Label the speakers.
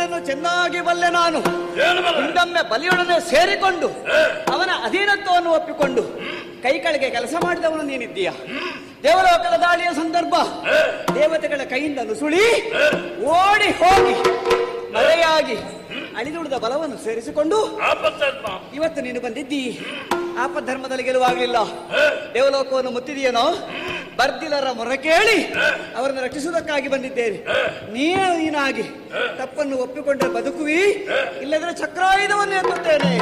Speaker 1: ಬಲಿಯನ್ನು ಚೆನ್ನಾಗಿ ಬಲ್ಲೆ ನಾನು
Speaker 2: ಏನು ಬಲ್ಲ
Speaker 1: ಹಿಂದೊಮ್ಮೆ ಬಲಿಯೊಡನೆ ಸೇರಿಕೊಂಡು ಅವನ ಅಧೀನತ್ವವನ್ನು ಒಪ್ಪಿಕೊಂಡು ಕೈ ಕೆಳಗೆ ಕೆಲಸ ಮಾಡಿದವನು ನೀನಿದ್ದೀಯ ದೇವಲೋಕದ ದಾಳಿಯ ಸಂದರ್ಭ ದೇವತೆಗಳ ಕೈಯಿಂದ ನುಸುಳಿ ಓಡಿ ಹೋಗಿ ಮರೆಯಾಗಿ ಅಳಿದುಳಿದ ಬಲವನ್ನು ಸೇರಿಸಿಕೊಂಡು
Speaker 2: ಆಪತ್ತಾತ್ಮ
Speaker 1: ಇವತ್ತು ನೀನು ಬಂದಿದ್ದಿ ಆಪಧರ್ಮದಲ್ಲಿ ಗೆಲುವಾಗಲಿಲ್ಲ ದೇವಲೋಕವನ್ನು ಮುತ್ತಿದೆಯೇನೋ ಬರ್ದಿಲರ ಮೊರೆ ಕೇಳಿ ಅವರನ್ನು ರಕ್ಷಿಸುವುದಕ್ಕಾಗಿ ಬಂದಿದ್ದೇನೆ ನೀನು ನೀನಾಗಿ ತಪ್ಪನ್ನು ಒಪ್ಪಿಕೊಂಡ್ರೆ ಬದುಕುವಿ ಇಲ್ಲದ್ರೆ ಚಕ್ರಾಯುಧವನ್ನು ಎತ್ತುತ್ತೇನೆ